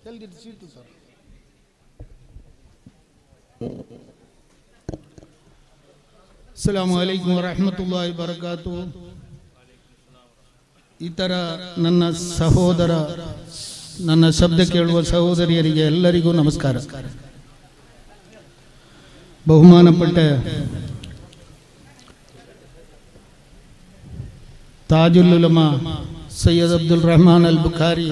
ಜಲ್ದಿ seat sir ಅಸ್ಸಲಾಮು ಅಲೈಕುಮ್ ವರಹಮತುಲ್ಲಾಹಿ ಬರಕಾತು ಇತರ ನನ್ನ ಸಹೋದರ ನನ್ನ ಶಬ್ದ ಕೇಳುವ ಸಹೋದರಿಯರಿಗೆ ಎಲ್ಲರಿಗೂ ನಮಸ್ಕಾರ ಬಹುಮಾನಪಟ್ಟ ತಾಜುಲ್ ಉಲಮಾ ಸೈಯದ್ ಅಬ್ದುಲ್ ರಹಮಾನ್ ಅಲ್ ಬುಖಾರಿ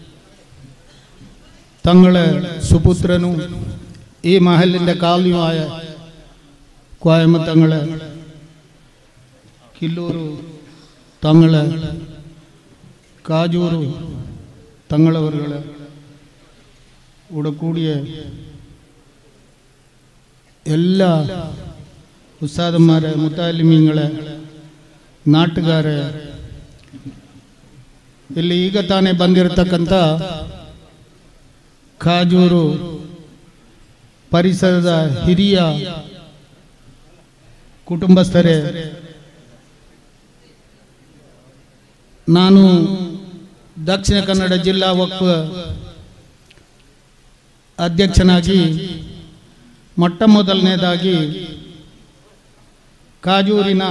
തങ്ങള സുപുത്രനും ഈ മഹലിൻ്റെ കാവ്യമായ കോയമ്മ തങ്ങള് കില്ലൂರು തങ്ങള് കാജൂರು തങ്ങളവരുകൾ ഇവിടെ കൂടിയ എല്ലാ ഉസ്താദന്മാരെ മുത്താലിമീങ്ങളെ നാട്ടുകാരെ ಇಲ್ಲಿ ಈಗ ತಾನೇ ಬಂದಿರತಕ್ಕಂಥ ಕಾಜೂರು ಪರಿಸರದ ಹಿರಿಯ ಕುಟುಂಬಸ್ಥರೇ ನಾನು ದಕ್ಷಿಣ ಕನ್ನಡ ಜಿಲ್ಲಾ ವಕ್ಫ್ ಅಧ್ಯಕ್ಷನಾಗಿ ಮೊಟ್ಟ ಮೊದಲನೇದಾಗಿ ಕಾಜೂರಿನ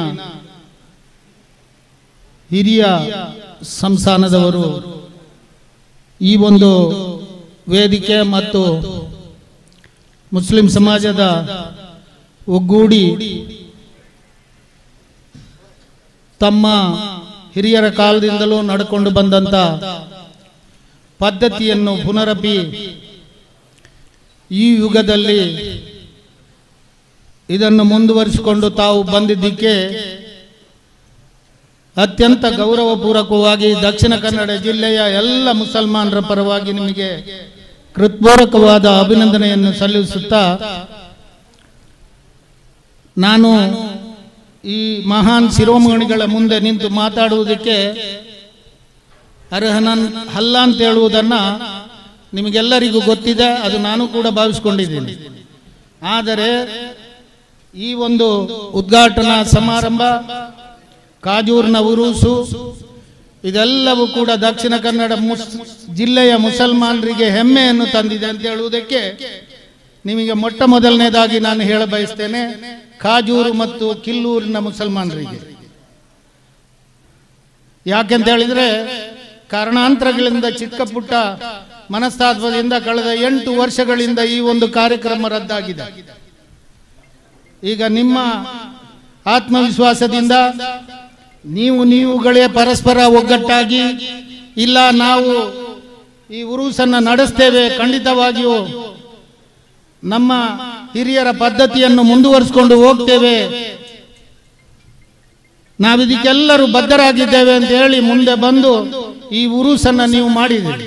ಹಿರಿಯ ಸಂಸ್ಥಾನದವರು ಈ ಒಂದು ವೇದಿಕೆ ಮತ್ತು ಮುಸ್ಲಿಂ ಸಮಾಜದ ಒಗ್ಗೂಡಿ ತಮ್ಮ ಹಿರಿಯರ ಕಾಲದಿಂದಲೂ ನಡ್ಕೊಂಡು ಬಂದಂಥ ಪದ್ಧತಿಯನ್ನು ಪುನರಪಿ ಈ ಯುಗದಲ್ಲಿ ಇದನ್ನು ಮುಂದುವರಿಸಿಕೊಂಡು ತಾವು ಬಂದಿದ್ದಕ್ಕೆ ಅತ್ಯಂತ ಗೌರವಪೂರ್ವಕವಾಗಿ ದಕ್ಷಿಣ ಕನ್ನಡ ಜಿಲ್ಲೆಯ ಎಲ್ಲ ಮುಸಲ್ಮಾನರ ಪರವಾಗಿ ನಿಮಗೆ ಕೃತ್ಪೂರ್ವಕವಾದ ಅಭಿನಂದನೆಯನ್ನು ಸಲ್ಲಿಸುತ್ತಾ ನಾನು ಈ ಮಹಾನ್ ಶಿರೋಮಣಿಗಳ ಮುಂದೆ ನಿಂತು ಮಾತಾಡುವುದಕ್ಕೆ ಅರ್ಹನನ್ ಅಲ್ಲ ಅಂತ ಹೇಳುವುದನ್ನ ನಿಮಗೆಲ್ಲರಿಗೂ ಗೊತ್ತಿದೆ ಅದು ನಾನು ಕೂಡ ಭಾವಿಸ್ಕೊಂಡಿದ್ದೀನಿ ಆದರೆ ಈ ಒಂದು ಉದ್ಘಾಟನಾ ಸಮಾರಂಭ ಕಾಜೂರ್ನ ಉರುಸು ಇದೆಲ್ಲವೂ ಕೂಡ ದಕ್ಷಿಣ ಕನ್ನಡ ಮುಸ್ ಜಿಲ್ಲೆಯ ಮುಸಲ್ಮಾನರಿಗೆ ಹೆಮ್ಮೆಯನ್ನು ತಂದಿದೆ ಅಂತ ಹೇಳುವುದಕ್ಕೆ ನಿಮಗೆ ಮೊಟ್ಟ ಮೊದಲನೇದಾಗಿ ನಾನು ಹೇಳ ಬಯಸ್ತೇನೆ ಕಾಜೂರು ಮತ್ತು ಕಿಲ್ಲೂರಿನ ಮುಸಲ್ಮಾನರಿಗೆ ಯಾಕೆಂತ ಹೇಳಿದ್ರೆ ಕಾರಣಾಂತರಗಳಿಂದ ಚಿಕ್ಕ ಪುಟ್ಟ ಮನಸ್ತಾತ್ವದಿಂದ ಕಳೆದ ಎಂಟು ವರ್ಷಗಳಿಂದ ಈ ಒಂದು ಕಾರ್ಯಕ್ರಮ ರದ್ದಾಗಿದೆ ಈಗ ನಿಮ್ಮ ಆತ್ಮವಿಶ್ವಾಸದಿಂದ ನೀವು ನೀವುಗಳೇ ಪರಸ್ಪರ ಒಗ್ಗಟ್ಟಾಗಿ ಇಲ್ಲ ನಾವು ಈ ಉರುಸನ್ನ ನಡೆಸ್ತೇವೆ ಖಂಡಿತವಾಗಿಯೂ ನಮ್ಮ ಹಿರಿಯರ ಪದ್ಧತಿಯನ್ನು ಮುಂದುವರಿಸಿಕೊಂಡು ಹೋಗ್ತೇವೆ ನಾವಿದಕ್ಕೆಲ್ಲರೂ ಬದ್ಧರಾಗಿದ್ದೇವೆ ಅಂತ ಹೇಳಿ ಮುಂದೆ ಬಂದು ಈ ಉರುಸನ್ನ ನೀವು ಮಾಡಿದಿರಿ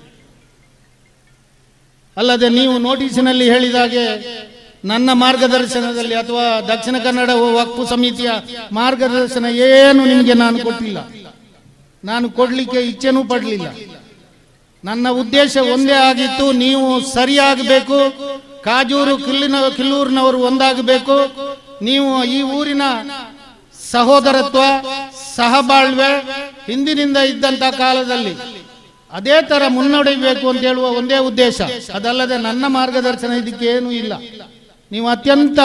ಅಲ್ಲದೆ ನೀವು ನೋಟಿಸಿನಲ್ಲಿ ಹೇಳಿದಾಗೆ ನನ್ನ ಮಾರ್ಗದರ್ಶನದಲ್ಲಿ ಅಥವಾ ದಕ್ಷಿಣ ಕನ್ನಡ ವಕ್ಫು ಸಮಿತಿಯ ಮಾರ್ಗದರ್ಶನ ಏನು ನಿಮಗೆ ನಾನು ಕೊಟ್ಟಿಲ್ಲ ನಾನು ಕೊಡ್ಲಿಕ್ಕೆ ಇಚ್ಛೆನೂ ಪಡಲಿಲ್ಲ ನನ್ನ ಉದ್ದೇಶ ಒಂದೇ ಆಗಿತ್ತು ನೀವು ಸರಿಯಾಗಬೇಕು ಕಾಜೂರು ಕಿಲ್ಲಿನ ಕಿಲ್ಲೂರಿನವರು ಒಂದಾಗಬೇಕು ನೀವು ಈ ಊರಿನ ಸಹೋದರತ್ವ ಸಹಬಾಳ್ವೆ ಹಿಂದಿನಿಂದ ಇದ್ದಂತ ಕಾಲದಲ್ಲಿ ಅದೇ ತರ ಮುನ್ನಡೆಯಬೇಕು ಅಂತ ಹೇಳುವ ಒಂದೇ ಉದ್ದೇಶ ಅದಲ್ಲದೆ ನನ್ನ ಮಾರ್ಗದರ್ಶನ ಇದಕ್ಕೆ ಏನೂ ಇಲ್ಲ ನೀವು ಅತ್ಯಂತ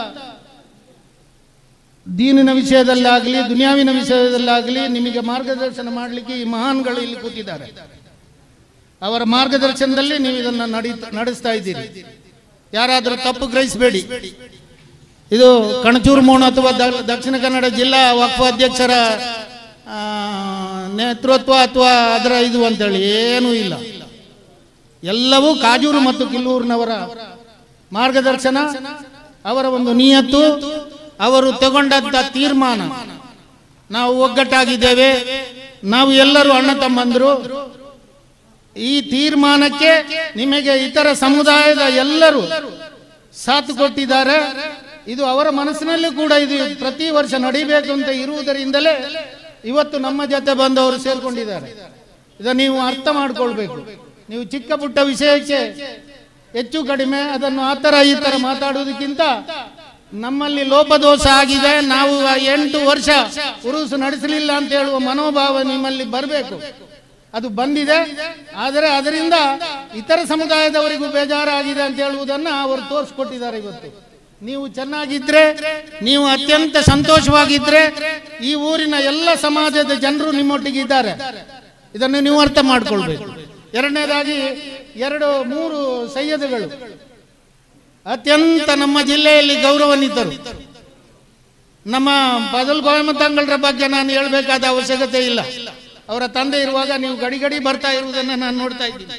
ದೀನಿನ ವಿಷಯದಲ್ಲಾಗಲಿ ದುನಿಯಾವಿನ ವಿಷಯದಲ್ಲಾಗಲಿ ನಿಮಗೆ ಮಾರ್ಗದರ್ಶನ ಮಾಡಲಿಕ್ಕೆ ಈ ಮಹಾನ್ಗಳು ಇಲ್ಲಿ ಕೂತಿದ್ದಾರೆ ಅವರ ಮಾರ್ಗದರ್ಶನದಲ್ಲಿ ನೀವು ಇದನ್ನು ನಡಿ ನಡೆಸ್ತಾ ಇದ್ದೀರಿ ಯಾರಾದರೂ ತಪ್ಪು ಗ್ರಹಿಸಬೇಡಿ ಇದು ಕಣಚೂರು ಮೋಣ ಅಥವಾ ದ- ದಕ್ಷಿಣ ಕನ್ನಡ ಜಿಲ್ಲಾ ವಕ್ಫ ಅಧ್ಯಕ್ಷರ ಆ, ನೇತೃತ್ವ ಅಥವಾ ಅದರ ಇದು ಅಂತೇಳಿ ಏನೂ ಇಲ್ಲ ಎಲ್ಲವೂ ಕಾಜೂರು ಮತ್ತು ಕಿಲ್ಲೂರಿನವರ ಮಾರ್ಗದರ್ಶನ ಅವರ ಒಂದು ನಿಯತ್ತು ಅವರು ತಗೊಂಡಂತ ತೀರ್ಮಾನ ನಾವು ಒಗ್ಗಟ್ಟಾಗಿದ್ದೇವೆ ನಾವು ಎಲ್ಲರೂ ಅಣ್ಣ ತಮ್ಮಂದರು ಈ ತೀರ್ಮಾನಕ್ಕೆ ನಿಮಗೆ ಇತರ ಸಮುದಾಯದ ಎಲ್ಲರೂ ಸಾಥ್ ಕೊಟ್ಟಿದ್ದಾರೆ ಇದು ಅವರ ಮನಸ್ಸಿನಲ್ಲಿ ಕೂಡ ಇದು ಪ್ರತಿ ವರ್ಷ ನಡಿಬೇಕು ಅಂತ ಇರುವುದರಿಂದಲೇ ಇವತ್ತು ನಮ್ಮ ಜೊತೆ ಬಂದವರು ಸೇರ್ಕೊಂಡಿದ್ದಾರೆ ಇದನ್ನು ನೀವು ಅರ್ಥ ಮಾಡ್ಕೊಳ್ಬೇಕು ನೀವು ಚಿಕ್ಕ ಪುಟ್ಟ ವಿಷಯಕ್ಕೆ ಹೆಚ್ಚು ಕಡಿಮೆ ಅದನ್ನು ಆ ಥರ ಈ ಥರ ಮಾತಾಡುವುದಕ್ಕಿಂತ ನಮ್ಮಲ್ಲಿ ಲೋಪದೋಷ ಆಗಿದೆ ನಾವು ಆ ಎಂಟು ವರ್ಷ ಉರುಸು ನಡೆಸಲಿಲ್ಲ ಅಂತ ಹೇಳುವ ಮನೋಭಾವ ನಿಮ್ಮಲ್ಲಿ ಬರಬೇಕು ಅದು ಬಂದಿದೆ ಆದರೆ ಅದರಿಂದ ಇತರ ಸಮುದಾಯದವರಿಗೂ ಬೇಜಾರಾಗಿದೆ ಅಂತ ಹೇಳುವುದನ್ನ ಅವರು ತೋರಿಸ್ಕೊಟ್ಟಿದ್ದಾರೆ ಇವತ್ತು ನೀವು ಚೆನ್ನಾಗಿದ್ರೆ ನೀವು ಅತ್ಯಂತ ಸಂತೋಷವಾಗಿದ್ರೆ ಈ ಊರಿನ ಎಲ್ಲ ಸಮಾಜದ ಜನರು ನಿಮ್ಮೊಟ್ಟಿಗೆ ಇದ್ದಾರೆ ಇದನ್ನು ನೀವು ಅರ್ಥ ಮಾಡ್ಕೊಳ್ಬೇಕು ಎರಡನೇದಾಗಿ ಎರಡು ಮೂರು ಸೈಯದಗಳು ಅತ್ಯಂತ ನಮ್ಮ ಜಿಲ್ಲೆಯಲ್ಲಿ ಗೌರವಾನ್ವಿತರು ನಮ್ಮ ಬದಲ್ ಗೋಯಮತಂಗಳರ ಬಗ್ಗೆ ನಾನು ಹೇಳಬೇಕಾದ ಅವಶ್ಯಕತೆ ಇಲ್ಲ ಅವರ ತಂದೆ ಇರುವಾಗ ನೀವು ಗಡಿ ಗಡಿ ಬರ್ತಾ ಇರುವುದನ್ನು ನಾನು ನೋಡ್ತಾ ಇದ್ದೀನಿ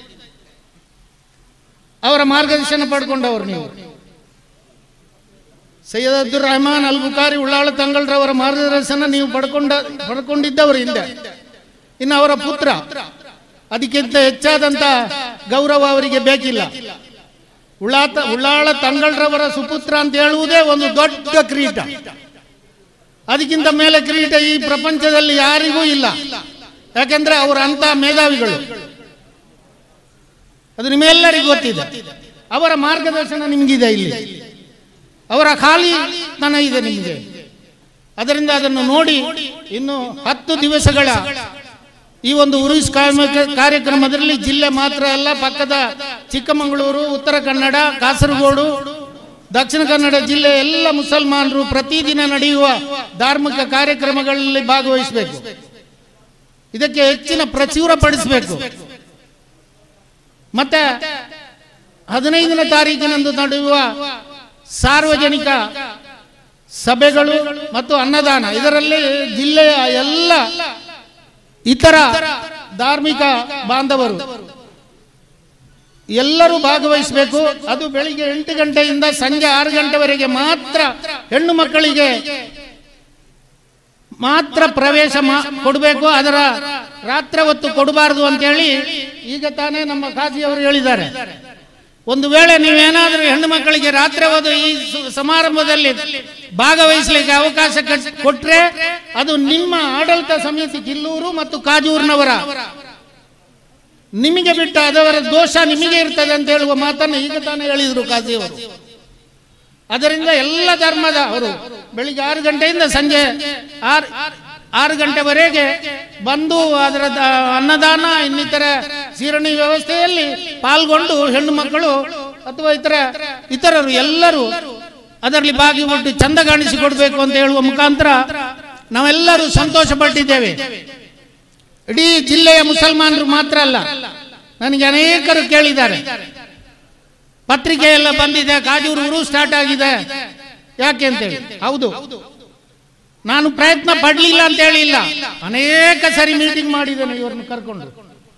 ಅವರ ಮಾರ್ಗದರ್ಶನ ಪಡ್ಕೊಂಡವರು ನೀವು ಸೈಯದ್ ಅಬ್ದುಲ್ ರಹಮಾನ್ ಅಲ್ ಬುಖಾರಿ ಉಳ್ಳಾಳ ತಂಗಳರವರ ಮಾರ್ಗದರ್ಶನ ನೀವು ಪಡ್ಕೊಂಡ ಪಡ್ಕೊಂಡಿದ್ದವರು ಹಿಂದೆ ಇನ್ನು ಅವರ ಪುತ್ರ ಅದಕ್ಕಿಂತ ಹೆಚ್ಚಾದಂತ ಗೌರವ ಅವರಿಗೆ ಬೇಕಿಲ್ಲ ಉಳ್ಳಾತ ಉಳ್ಳಾಳ ತಂಗಳರವರ ಸುಪುತ್ರ ಅಂತ ಹೇಳುವುದೇ ಒಂದು ದೊಡ್ಡ ಕ್ರೀಟ ಅದಕ್ಕಿಂತ ಮೇಲೆ ಕಿರೀಟ ಈ ಪ್ರಪಂಚದಲ್ಲಿ ಯಾರಿಗೂ ಇಲ್ಲ ಯಾಕೆಂದ್ರೆ ಅವರು ಅಂತ ಮೇಧಾವಿಗಳು ಅದು ನಿಮ್ಮೆಲ್ಲರಿಗೂ ಗೊತ್ತಿದೆ ಅವರ ಮಾರ್ಗದರ್ಶನ ನಿಮಗಿದೆ ಇಲ್ಲಿ ಅವರ ಖಾಲಿ ತನ ಇದೆ ನಿಮಗೆ ಅದರಿಂದ ಅದನ್ನು ನೋಡಿ ಇನ್ನು ಹತ್ತು ದಿವಸಗಳ ಈ ಒಂದು ಉರುಸ್ ಕಾರ್ಮಿಕ- ಕಾರ್ಯಕ್ರಮದಲ್ಲಿ ಜಿಲ್ಲೆ ಮಾತ್ರ ಅಲ್ಲ ಪಕ್ಕದ ಚಿಕ್ಕಮಗಳೂರು ಉತ್ತರ ಕನ್ನಡ ಕಾಸರಗೋಡು ದಕ್ಷಿಣ ಕನ್ನಡ ಜಿಲ್ಲೆ ಎಲ್ಲ ಮುಸಲ್ಮಾನರು ಪ್ರತಿದಿನ ನಡೆಯುವ ಧಾರ್ಮಿಕ ಕಾರ್ಯಕ್ರಮಗಳಲ್ಲಿ ಭಾಗವಹಿಸಬೇಕು ಇದಕ್ಕೆ ಹೆಚ್ಚಿನ ಪ್ರಚುರ ಪಡಿಸಬೇಕು ಮತ್ತೆ ಹದಿನೈದನೇ ತಾರೀಕಿನಂದು ನಡೆಯುವ ಸಾರ್ವಜನಿಕ ಸಭೆಗಳು ಮತ್ತು ಅನ್ನದಾನ ಇದರಲ್ಲಿ ಜಿಲ್ಲೆಯ ಎಲ್ಲ ಇತರ ಧಾರ್ಮಿಕ ಬಾಂಧವರು ಎಲ್ಲರೂ ಭಾಗವಹಿಸಬೇಕು ಅದು ಬೆಳಿಗ್ಗೆ ಎಂಟು ಗಂಟೆಯಿಂದ ಸಂಜೆ ಆರು ಗಂಟೆವರೆಗೆ ಮಾತ್ರ ಹೆಣ್ಣು ಮಕ್ಕಳಿಗೆ ಮಾತ್ರ ಪ್ರವೇಶ ಮಾ- ಕೊಡಬೇಕು ಅದರ ರಾತ್ರಿ ಹೊತ್ತು ಕೊಡಬಾರದು ಅಂತೇಳಿ ಈಗ ತಾನೇ ನಮ್ಮ ಖಾಜಿಯವರು ಹೇಳಿದ್ದಾರೆ ಒಂದು ವೇಳೆ ನೀವೇನಾದರೂ ಹೆಣ್ಣು ಮಕ್ಕಳಿಗೆ ರಾತ್ರಿ ಹೊತ್ತು ಈ ಸು- ಸಮಾರಂಭದಲ್ಲಿ ಭಾಗವಹಿಸಲಿಕ್ಕೆ ಅವಕಾಶ ಕಟ್- ಕೊಟ್ರೆ ಅದು ನಿಮ್ಮ ಆಡಳಿತ ಸಮಿತಿ ಕಿಲ್ಲೂರು ಮತ್ತು ಕಾಜೂರಿನವರ ನಿಮಗೆ ಬಿಟ್ಟ ಅದವರ ದೋಷ ನಿಮಗೆ ಇರ್ತದೆ ಅಂತ ಹೇಳುವ ಮಾತನ್ನು ಈಗ ತಾನೇ ಹೇಳಿದ್ರು ಕಾಜಿಯವರು ಅದರಿಂದ ಎಲ್ಲ ಧರ್ಮದ ಅವರು ಬೆಳಿಗ್ಗೆ ಆರು ಗಂಟೆಯಿಂದ ಸಂಜೆ ಆರು ಆರು ಗಂಟೆವರೆಗೆ ಬಂದು ಅದರ ದ- ಅನ್ನದಾನ ಇನ್ನಿತರ ಸೀರಣಿ ವ್ಯವಸ್ಥೆಯಲ್ಲಿ ಪಾಲ್ಗೊಂಡು ಹೆಣ್ಣು ಮಕ್ಕಳು ಅಥವಾ ಇತರ ಇತರರು ಎಲ್ಲರೂ ಅದರಲ್ಲಿ ಭಾಗಿಬಿಟ್ಟು ಚಂದ ಕಾಣಿಸಿಕೊಡ್ಬೇಕು ಅಂತ ಹೇಳುವ ಮುಖಾಂತರ ನಾವೆಲ್ಲರೂ ಸಂತೋಷ ಪಟ್ಟಿದ್ದೇವೆ ಇಡೀ ಜಿಲ್ಲೆಯ ಮುಸಲ್ಮಾನರು ಮಾತ್ರ ಅಲ್ಲ ನನಗೆ ಅನೇಕರು ಕೇಳಿದ್ದಾರೆ ಪತ್ರಿಕೆ ಎಲ್ಲ ಬಂದಿದೆ ಕಾಜೂರು ಊರು ಸ್ಟಾರ್ಟ್ ಆಗಿದೆ ಯಾಕೆ ಅಂತೇಳಿ ಹೌದು ನಾನು ಪ್ರಯತ್ನ ಪಡ್ಲಿಲ್ಲ ಅಂತ ಹೇಳಿಲ್ಲ ಅನೇಕ ಸರಿ ಮೀಟಿಂಗ್ ಮಾಡಿದ್ದೇನೆ ಇವ್ರನ್ನ ಕರ್ಕೊಂಡು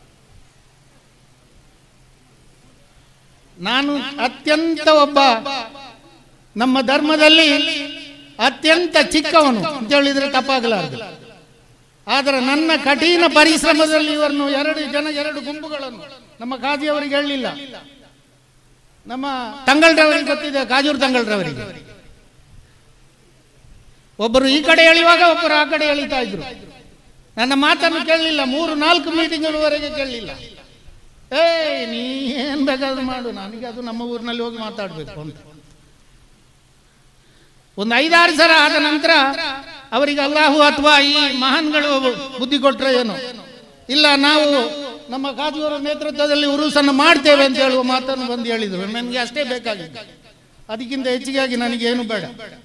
ನಾನು ಅತ್ಯಂತ ಒಬ್ಬ ನಮ್ಮ ಧರ್ಮದಲ್ಲಿ ಅತ್ಯಂತ ಚಿಕ್ಕವನು ಅಂತ ಹೇಳಿದ್ರೆ ತಪ್ಪಾಗಲಾರದು ಆದರೆ ನನ್ನ ಕಠಿಣ ಪರಿಶ್ರಮದಲ್ಲಿ ಇವರನ್ನು ಎರಡು ಜನ ಎರಡು ಗುಂಪುಗಳನ್ನು ನಮ್ಮ ಕಾಜಿಯವರಿಗೆ ಹೇಳಲಿಲ್ಲ ನಮ್ಮ ತಂಗಳ್ರವರಿಗೆ ಗೊತ್ತಿದೆ ಕಾಜೂರು ತಂಗಳ್ರವರಿಗೆ ಒಬ್ಬರು ಈ ಕಡೆ ಎಳೆಯುವಾಗ ಒಬ್ಬರು ಆ ಕಡೆ ಎಳಿತಾ ಇದ್ರು ನನ್ನ ಮಾತನ್ನು ಕೇಳಲಿಲ್ಲ ಮೂರು ನಾಲ್ಕು ಮೀಟಿಂಗ್ಗಳವರೆಗೆ ಕೇಳಲಿಲ್ಲ ಏ ನೀ ಏನ್ ಬೇಕಾದ್ರೂ ಮಾಡು ನನಗೆ ಅದು ನಮ್ಮ ಊರಿನಲ್ಲಿ ಹೋಗಿ ಮಾತಾಡಬೇಕು ಅಂತ ಒಂದು ಐದಾರು ಸಲ ಆದ ನಂತರ ಅವರಿಗೆ ಅಲ್ಲಾಹು ಅಥವಾ ಈ ಮಹಾನ್ಗಳು ಬುದ್ಧಿ ಕೊಟ್ರೆ ಏನು ಇಲ್ಲ ನಾವು ನಮ್ಮ ಕಾಜುವರ ನೇತೃತ್ವದಲ್ಲಿ ಉರುಸನ್ನು ಮಾಡ್ತೇವೆ ಅಂತ ಹೇಳುವ ಮಾತನ್ನು ಬಂದು ಹೇಳಿದರು ನನಗೆ ಅಷ್ಟೇ ಬೇಕಾಗಿತ್ತು ಅದಕ್ಕಿಂತ ಹೆಚ್ಚಿಗಾಗಿ ನನಗೇನು ಬೇಡ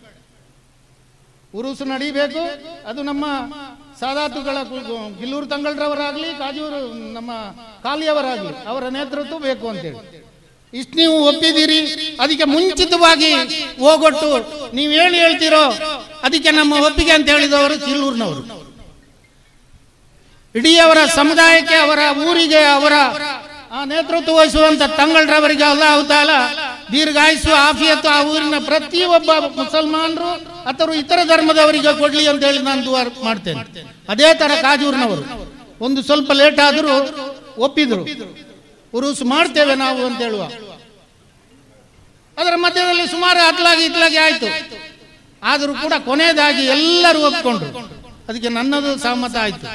ಉರುಸು ನಡೀಬೇಕು ಅದು ನಮ್ಮ ಸಾದಾತುಗಳ ಕು- ಗಿಲ್ಲೂರು ತಂಗಳರವರಾಗ್ಲಿ ಕಾಜೂರು ನಮ್ಮ ಕಾಲಿಯವರಾಗ್ಲಿ ಅವರ ನೇತೃತ್ವ ಬೇಕು ಅಂತೇಳಿ ಇಷ್ಟು ನೀವು ಒಪ್ಪಿದ್ದೀರಿ ಅದಕ್ಕೆ ಮುಂಚಿತವಾಗಿ ಹೋಗೊಟ್ಟು ನೀವೇನು ಹೇಳ್ತೀರೋ ಅದಕ್ಕೆ ನಮ್ಮ ಒಪ್ಪಿಗೆ ಅಂತ ಹೇಳಿದವರು ಕಿಲ್ಲೂರಿನವರು ಇಡೀ ಅವರ ಸಮುದಾಯಕ್ಕೆ ಅವರ ಊರಿಗೆ ಅವರ ಆ ನೇತೃತ್ವ ವಹಿಸುವಂತ ತಂಗಳರವರಿಗೆ ಅಲ್ಲಾಹು ತಾಲ ದೀರ್ಘಾಯುಸ್ಸು ಆಫಿಯತ್ತು ಆ ಊರಿನ ಪ್ರತಿಯೊಬ್ಬ ಮುಸಲ್ಮಾನರು ಅಥವಾ ಇತರ ಧರ್ಮದವರಿಗೆ ಕೊಡ್ಲಿ ಅಂತ ಹೇಳಿ ನಾನು ದುವಾ ಮಾಡ್ತೇನೆ ಅದೇ ತರ ಕಾಜೂರಿನವರು ಒಂದು ಸ್ವಲ್ಪ ಲೇಟ್ ಆದರೂ ಒಪ್ಪಿದ್ರು ಉರುಸು ಮಾಡ್ತೇವೆ ನಾವು ಅಂತ ಹೇಳುವ ಅದರ ಮಧ್ಯದಲ್ಲಿ ಸುಮಾರು ಅತ್ಲಾಗಿ ಇತ್ಲಾಗಿ ಆಯ್ತು ಆದರೂ ಕೂಡ ಕೊನೆಯದಾಗಿ ಎಲ್ಲರೂ ಒಪ್ಕೊಂಡ್ರು ಅದಕ್ಕೆ ನನ್ನದು ಸಹಮತ ಆಯ್ತು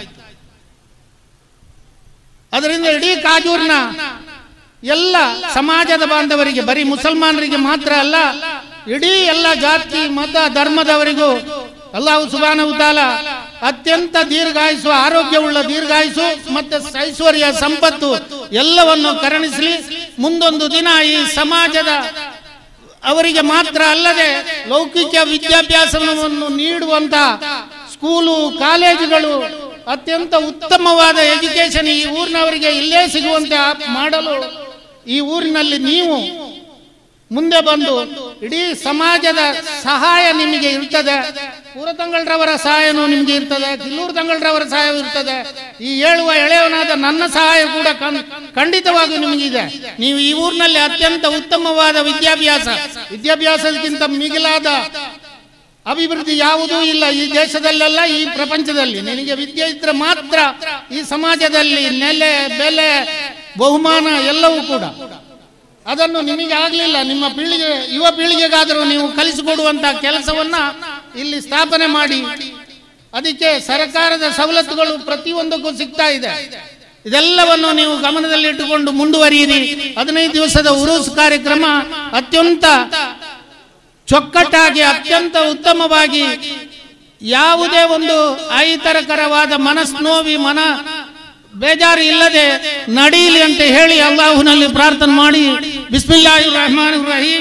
ಅದರಿಂದ ಇಡೀ ಕಾಜೂರಿನ ಎಲ್ಲ ಸಮಾಜದ ಬಾಂಧವರಿಗೆ ಬರೀ ಮುಸಲ್ಮಾನರಿಗೆ ಮಾತ್ರ ಅಲ್ಲ ಇಡೀ ಎಲ್ಲ ಜಾತಿ ಮತ ಧರ್ಮದವರಿಗೂ ಅಲ್ಲಾಹು ಸುಬಾನ ತಾಲ ಅತ್ಯಂತ ದೀರ್ಘಾಯುಸು ಆರೋಗ್ಯವುಳ್ಳ ದೀರ್ಘಾಯುಸು ಮತ್ತೆ ಐಶ್ವರ್ಯ ಸಂಪತ್ತು ಎಲ್ಲವನ್ನು ಕರುಣಿಸಲಿ ಮುಂದೊಂದು ದಿನ ಈ ಸಮಾಜದ ಅವರಿಗೆ ಮಾತ್ರ ಅಲ್ಲದೆ ಲೌಕಿಕ ವಿದ್ಯಾಭ್ಯಾಸವನ್ನು ನೀಡುವಂತ ಸ್ಕೂಲು ಕಾಲೇಜುಗಳು ಅತ್ಯಂತ ಉತ್ತಮವಾದ ಎಜುಕೇಶನ್ ಈ ಊರಿನವರಿಗೆ ಇಲ್ಲೇ ಸಿಗುವಂತೆ ಆ- ಮಾಡಲು ಈ ಊರಿನಲ್ಲಿ ನೀವು ಮುಂದೆ ಬಂದು ಇಡೀ ಸಮಾಜದ ಸಹಾಯ ನಿಮಗೆ ಇರ್ತದೆ ಪೂರತಂಗಳರವರ ಸಹಾಯನೂ ನಿಮಗೆ ಇರ್ತದೆ ಕಿಲ್ಲೂರು ತಂಗಳರವರ ಸಹಾಯ ಇರ್ತದೆ ಈ ಹೇಳುವ ಎಳೆಯವನಾದ ನನ್ನ ಸಹಾಯ ಕೂಡ ಕಂ- ಖಂಡಿತವಾಗಿಯೂ ನಿಮಗಿದೆ ನೀವು ಈ ಊರಿನಲ್ಲಿ ಅತ್ಯಂತ ಉತ್ತಮವಾದ ವಿದ್ಯಾಭ್ಯಾಸ ವಿದ್ಯಾಭ್ಯಾಸಕ್ಕಿಂತ ಮಿಗಿಲಾದ ಅಭಿವೃದ್ಧಿ ಯಾವುದೂ ಇಲ್ಲ ಈ ದೇಶದಲ್ಲೆಲ್ಲ ಈ ಪ್ರಪಂಚದಲ್ಲಿ ನಿನಗೆ ವಿದ್ಯೆ ಇದ್ರೆ ಮಾತ್ರ ಈ ಸಮಾಜದಲ್ಲಿ ನೆಲೆ ಬೆಲೆ ಬಹುಮಾನ ಎಲ್ಲವೂ ಕೂಡ ಅದನ್ನು ನಿಮಗೆ ಆಗಲಿಲ್ಲ ನಿಮ್ಮ ಪೀಳಿಗೆ ಯುವ ಪೀಳಿಗೆಗಾದರೂ ನೀವು ಕಲಿಸಿಕೊಡುವಂತ ಕೆಲಸವನ್ನ ಇಲ್ಲಿ ಸ್ಥಾಪನೆ ಮಾಡಿ ಅದಕ್ಕೆ ಸರ್ಕಾರದ ಸವಲತ್ತುಗಳು ಪ್ರತಿಯೊಂದಕ್ಕೂ ಸಿಗ್ತಾ ಇದೆ ಇದೆಲ್ಲವನ್ನು ನೀವು ಗಮನದಲ್ಲಿಟ್ಟುಕೊಂಡು ಮುಂದುವರಿಯಿರಿ ಹದಿನೈದು ದಿವಸದ ಉರುಸು ಕಾರ್ಯಕ್ರಮ ಅತ್ಯಂತ ಚೊಕ್ಕಟ್ಟಾಗಿ ಅತ್ಯಂತ ಉತ್ತಮವಾಗಿ ಯಾವುದೇ ಒಂದು ಅಹಿತರಕರವಾದ ಮನಸ್ನೋವಿ ಮನ ಬೇಜಾರು ಇಲ್ಲದೆ ನಡೀಲಿ ಅಂತ ಹೇಳಿ ಅಲ್ಲಾಹುನಲ್ಲಿ ಪ್ರಾರ್ಥನೆ ಮಾಡಿ ಬಿಸ್ಮಿಲ್ಲಾಹಿ ರಹಮಾನ್ ರಹೀಂ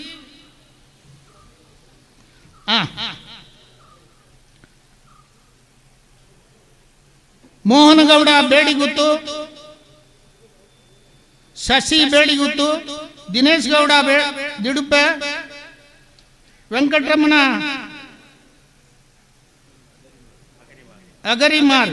ಆ. ಮೋಹನಗೌಡ ಬೇಡಿಗುತ್ತು ಶಶಿ ಬೇಡಿಗುತ್ತು ದಿನೇಶ್ ಗೌಡ ಬೇ ದಿಡುಪೆ ವೆಂಕಟರಮಣ ಅಗರಿಮಾರ್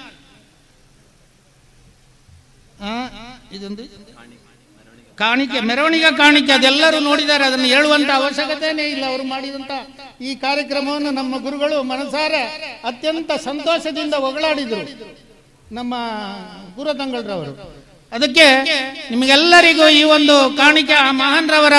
ಆ, ಇದೊಂದು ಕಾಣಿಕೆ ಮೆರವಣಿಗೆ ಕಾಣಿಕೆ ಅದೆಲ್ಲರೂ ನೋಡಿದ್ದಾರೆ ಅದನ್ನು ಹೇಳುವಂತ ಅವಶ್ಯಕತೆನೇ ಇಲ್ಲ ಅವರು ಮಾಡಿದಂತ ಈ ಕಾರ್ಯಕ್ರಮವನ್ನು ನಮ್ಮ ಗುರುಗಳು ಮನಸಾರೆ ಅತ್ಯಂತ ಸಂತೋಷದಿಂದ ಹೊಗಳಾಡಿದರು ನಮ್ಮ ಗುರುತಂಗಳರವರು ಅದಕ್ಕೆ ನಿಮಗೆಲ್ಲರಿಗೂ ಈ ಒಂದು ಕಾಣಿಕೆ ಆ ಮಹಾನ್ರವರ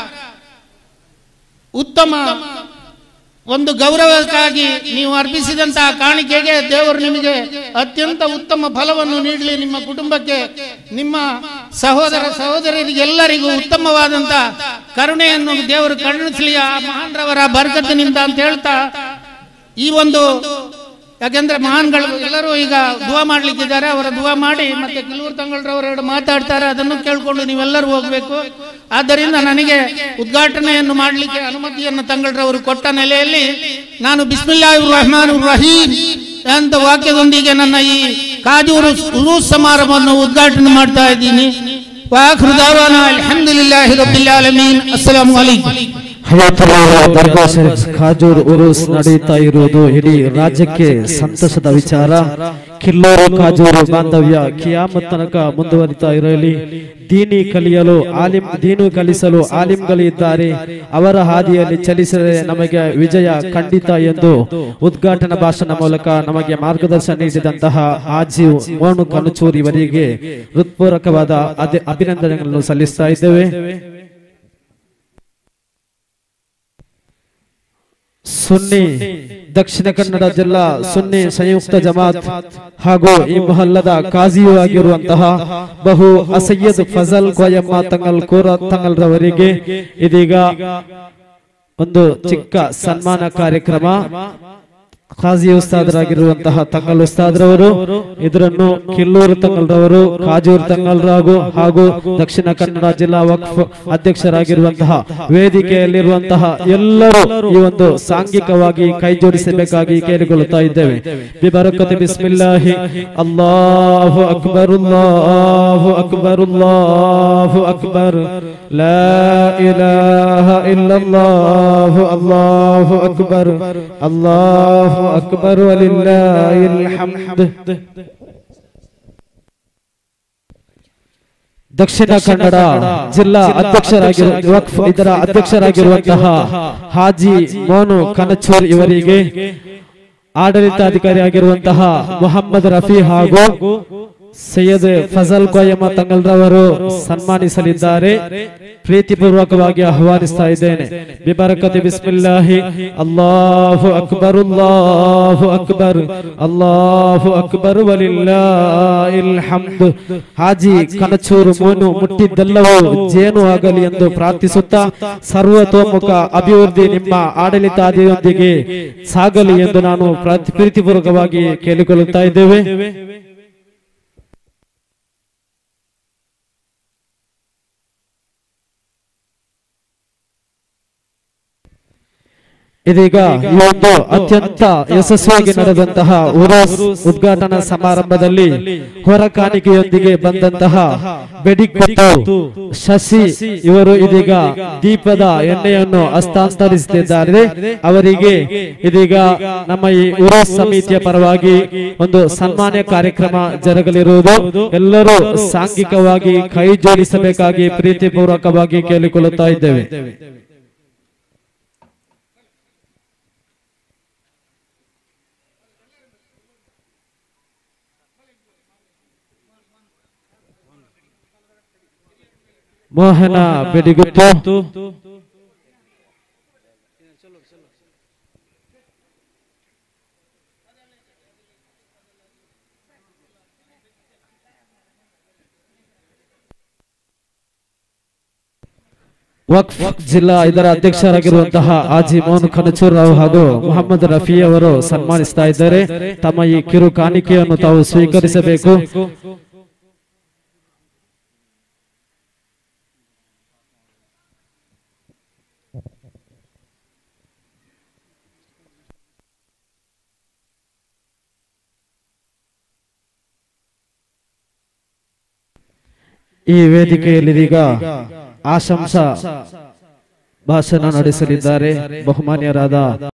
ಉತ್ತಮ ಒಂದು ಗೌರವಕ್ಕಾಗಿ ನೀವು ಅರ್ಪಿಸಿದಂತಹ ಕಾಣಿಕೆಗೆ ದೇವರು ನಿಮಗೆ ಅತ್ಯಂತ ಉತ್ತಮ ಫಲವನ್ನು ನೀಡಲಿ ನಿಮ್ಮ ಕುಟುಂಬಕ್ಕೆ ನಿಮ್ಮ ಸಹೋದರ ಸಹೋದರರಿಗೆ ಎಲ್ಲರಿಗೂ ಉತ್ತಮವಾದಂತ ಕರುಣೆಯನ್ನು ದೇವರು ಕರುಣಿಸಲಿ ಆ ಮಹಾನ್ರವರ ಬರ್ಕತ್ತಿನಿಂದ ಅಂತ ಹೇಳ್ತಾ ಈ ಒಂದು ಯಾಕೆಂದ್ರೆ ಮಹಾನ್ಗಳು ಎಲ್ಲರೂ ಈಗ ದುವಾ ಮಾಡ್ಲಿಕ್ಕಿದ್ದಾರೆ ಅವರ ದುವಾ ಮಾಡಿ ಮತ್ತೆ ಕಿಲೂರು ತಂಗಳರವರು ಮಾತಾಡ್ತಾರೆ ಅದನ್ನು ಕೇಳ್ಕೊಂಡು ನೀವೆಲ್ಲರೂ ಹೋಗ್ಬೇಕು ಆದ್ದರಿಂದ ನನಗೆ ಉದ್ಘಾಟನೆಯನ್ನು ಮಾಡಲಿಕ್ಕೆ ಅನುಮತಿಯನ್ನು ತಂಗಳರವರು ಕೊಟ್ಟ ನೆಲೆಯಲ್ಲಿ ನಾನು ಬಿಸ್ಮಿಲ್ಲಾಹಿ ರಹಮಾನ್ ರಹೀಂ ಅಂತ ವಾಕ್ಯದೊಂದಿಗೆ ನನ್ನ ಈ ಕಾಜೂರು ಉರೂಸ್ ಸಮಾರಂಭವನ್ನು ಉದ್ಘಾಟನೆ ಮಾಡ್ತಾ ಇದ್ದೀನಿ ವಾಖ್ರು ದಾವಾನ ಅಲ್ಹಮ್ದುಲಿಲ್ಲಾಹಿ ರಬ್ಬಿಲ್ ಆಲಮೀನ್ ಅಸ್ಸಲಾಮು ಅಲೈಕುಂ ಹಯಾತುಲ್ಲಾಹ ದರ್ಗಾ ಶರೀಫ್ ಖಾಜೂರ್ ಉರುಸ್ ನಡೆಯುತ್ತಾ ಇರುವುದು ಇಡೀ ರಾಜ್ಯಕ್ಕೆ ಸಂತಸದ ವಿಚಾರ ಕಿಲ್ಲೂರು ಖಾಜೂರು ಬಾಂಧವ್ಯ ಕಿಯಾಮತ್ ತನಕ ಮುಂದುವರಿತಾ ಇರಲಿ ದೀನಿ ಕಲಿಯಲು ಆಲಿಂ ದೀನು ಕಲಿಸಲು ಆಲಿಂಗಳಿದ್ದಾರೆ ಅವರ ಹಾದಿಯಲ್ಲಿ ಚಲಿಸಿದರೆ ನಮಗೆ ವಿಜಯ ಖಂಡಿತ ಎಂದು ಉದ್ಘಾಟನಾ ಭಾಷಣ ಮೂಲಕ ನಮಗೆ ಮಾರ್ಗದರ್ಶನ ನೀಡಿದಂತಹ ಆಜಿ ಮೋನು ಕನುಚೂರಿ ಇವರಿಗೆ ಹೃತ್ಪೂರ್ವಕವಾದ ಅದೆ- ಅಭಿನಂದನೆಗಳನ್ನು ಸಲ್ಲಿಸ್ತಾ ಇದ್ದೇವೆ ಸುನ್ನಿ ದಕ್ಷಿಣ ಕನ್ನಡ ಜಿಲ್ಲಾ ಸುನ್ನಿ ಸಂಯುಕ್ತ ಜಮಾತ್ ಹಾಗೂ ಈ ಮೊಹಲ್ಲದ ಕಾಜಿಯೂ ಆಗಿರುವಂತಹ ಬಹು ಅಸಯ್ಯದ್ ಫಜಲ್ ಕೊಯಮ್ಮ ತಂಗಲ್ ಕೋರ ತಂಗಲ್ರವರಿಗೆ ಇದೀಗ ಒಂದು ಚಿಕ್ಕ ಸನ್ಮಾನ ಕಾರ್ಯಕ್ರಮ ಖಾಜಿ ಉಸ್ತಾದರಾಗಿರುವಂತಹ ತಂಗಲ್ ಉಸ್ತಾದ್ರವರು ಇದರನ್ನು ಕಿಲ್ಲೂರು ತಂಗಲ್ರವರು ಕಾಜೂರು ತಂಗಲ್ರಾಗು ಹಾಗೂ ದಕ್ಷಿಣ ಕನ್ನಡ ಜಿಲ್ಲಾ ವಕ್ಫ್ ಅಧ್ಯಕ್ಷರಾಗಿರುವಂತಹ ವೇದಿಕೆಯಲ್ಲಿರುವಂತಹ ಎಲ್ಲರೂ ಈ ಒಂದು ಸಾಂಘಿಕವಾಗಿ ಕೈ ಜೋಡಿಸಬೇಕಾಗಿ ಕೇಳಿಕೊಳ್ಳುತ್ತಾ ಇದ್ದೇವೆ ಬಿಬರಕತೆ ಬಿಸ್ಮಿಲ್ಲಾಹಿ ಅಲ್ಲಾಹು ಅಕ್ಬರ್ ಅಲ್ಲಾಹು ಅಕ್ಬರ್ ಅಲ್ಲಾಹು ಅಕ್ಬರ್ ಲಾ ಇಲಾಹ ಇಲ್ಲಲ್ಲಾಹು ಅಲ್ಲಾಹು ಅಕ್ಬರ್ ಅಲ್ಲಾಹು ಅಕ್ಬರ್ ವಲಿಲ್ಲಾಹಿಲ್ ಹಮ್ದ್ ದಕ್ಷಿಣ ಕನ್ನಡ ಜಿಲ್ಲಾ ಅಧ್ಯಕ್ಷರಾಗಿರು ವಕ್ಫ್ ಇದರ ಅಧ್ಯಕ್ಷರಾಗಿರುವಂತಹ ಹಾಜಿ ಮೋನು ಕನಚೂರ್ ಇವರಿಗೆ ಆಡಳಿತಾಧಿಕಾರಿ ಆಗಿರುವಂತಹ ಮೊಹಮ್ಮದ್ ರಫಿ ಹಾಗೂ ಸೈಯದ್ ಫಜಲ್ ಕೊಯಮ ತಂಗಲ್ರವರು ಸನ್ಮಾನಿಸಲಿದ್ದಾರೆ ಪ್ರೀತಿಪೂರ್ವಕವಾಗಿ ಆಹ್ವಾನಿಸ್ತಾ ಇದ್ದೇನೆ ಬಿಬರಕತಿ ಬಿಸ್ಮಿಲ್ಲಾಹಿ ಅಲ್ಲಾಹು ಅಕ್ಬರ್ ಅಲ್ಲಾಹು ಅಕ್ಬರ್ ಅಲ್ಲಾಹು ಅಕ್ಬರ್ ವಲಿಲ್ಲಾಹಿಲ್ ಹಮ್ದ್ ಹಾಜಿ ಕನಚೂರು ಮೋನು ಮುಟ್ಟಿದ್ದೆಲ್ಲವೂ ಜೇನು ಆಗಲಿ ಎಂದು ಪ್ರಾರ್ಥಿಸುತ್ತಾ ಸರ್ವತೋಮುಖ ಅಭಿವೃದ್ಧಿ ನಿಮ್ಮ ಆಡಳಿತಾದಿಯೊಂದಿಗೆ ಸಾಗಲಿ ಎಂದು ನಾನು ಪ್ರಾರ್ಥಿ- ಪ್ರೀತಿಪೂರ್ವಕವಾಗಿ ಕೇಳಿಕೊಳ್ಳುತ್ತಾ ಇದ್ದೇವೆ ಇದೀಗ ಈ ಒಂದು ಅತ್ಯಂತ ಯಶಸ್ವಿಯಾಗಿ ನಡೆದಂತಹ ಉರೋಸ್ ಉದ್ಘಾಟನಾ ಸಮಾರಂಭದಲ್ಲಿ ಹೊರ ಕಾಣಿಕೆಯೊಂದಿಗೆ ಬಂದಂತಹ ಬೆಡಿಕೊಟ್ಟು ಶಶಿ ಇವರು ಇದೀಗ ದೀಪದ ಎಣ್ಣೆಯನ್ನು ಹಸ್ತಾಂತರಿಸುತ್ತಿದ್ದಾರೆ ಅವರಿಗೆ ಇದೀಗ ನಮ್ಮ ಈ ಉರೋಸ್ ಸಮಿತಿಯ ಪರವಾಗಿ ಒಂದು ಸನ್ಮಾನ್ಯ ಕಾರ್ಯಕ್ರಮ ಜರುಗಲಿರುವುದು ಎಲ್ಲರೂ ಸಾಂಘಿಕವಾಗಿ ಕೈ ಜೋಡಿಸಬೇಕಾಗಿ ಪ್ರೀತಿಪೂರ್ವಕವಾಗಿ ಕೇಳಿಕೊಳ್ಳುತ್ತಾ ಇದ್ದೇವೆ ಮೋಹನ ಬೆಡಿಗುತ್ತು ವಕ್ಫ್ ಜಿಲ್ಲಾ ಇದರ ಅಧ್ಯಕ್ಷರಾಗಿರುವಂತಹ ಆಜಿ ಮೋಹನ್ ಖನಚೂರ್ ರಾವ್ ಹಾಗೂ ಮೊಹಮ್ಮದ್ ರಫಿ ಅವರು ಸನ್ಮಾನಿಸ್ತಾ ಇದ್ದಾರೆ ತಮ್ಮ ಈ ಕಿರು ಕಾಣಿಕೆಯನ್ನು ತಾವು ಸ್ವೀಕರಿಸಬೇಕು ಈ ವೇದಿಕೆಯಲ್ಲಿ ಇದೀಗ ಆಶಂಸಾ ಭಾಷಣ ನಡೆಸಲಿದ್ದಾರೆ ಬಹುಮಾನ್ಯರಾದ